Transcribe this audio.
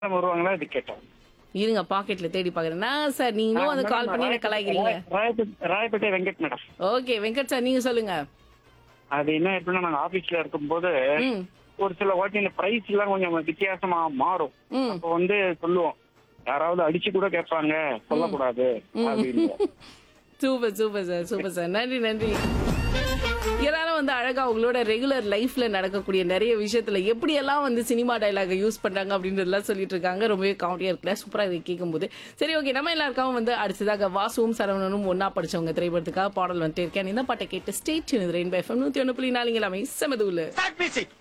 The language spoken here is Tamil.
வருவாங்களா இது கேட்டோம் இருங்க பாக்கெட்ல தேடி பாக்குறேன் நான் சார் நீங்களும் வந்து கால் பண்ணி எனக்கு கலாய்க்கிறீங்க Royapettah Royapettah Venkat madam okay Venkat sir நீங்க சொல்லுங்க அது என்ன எப்படின்னா நாங்க ஆபீஸ்ல இருக்கும்போது ம் ஒரு சில வாட்டி இந்த பிரைஸ் எல்லாம் கொஞ்சம் வித்தியாசமா மாறும் ம் அப்போ வந்து சொல்லுவோம் யாராவது அடிச்சு கூட கேட்பாங்க சொல்லக்கூடாது அப்படின்னு super super sir super sir நன்றி நன்றி எல்லாரும் வந்து அழகா உங்களோட ரெகுலர் லைஃப்ல நடக்கக்கூடிய நிறைய விஷயத்துல எப்படி எல்லாம் வந்து சினிமா டைலாக யூஸ் பண்றாங்க அப்படின்றதெல்லாம் சொல்லிட்டு இருக்காங்க ரொம்பவே காமெடியா இருக்குல்ல சூப்பரா இதை கேட்கும்போது சரி ஓகே நம்ம எல்லாருக்கும் வந்து அடுத்ததாக வாசுவும் சரவணனும் ஒன்னா படிச்சவங்க திரைப்படத்துக்காக பாடல் வந்துட்டு இருக்கேன் இந்த பாட்டை கேட்டு ஸ்டேட் ரெயின்பை எஃப்எம் நூத்தி ஒன்று புள்ளி நாலுங்க எல்லாமே செமதுல Start music.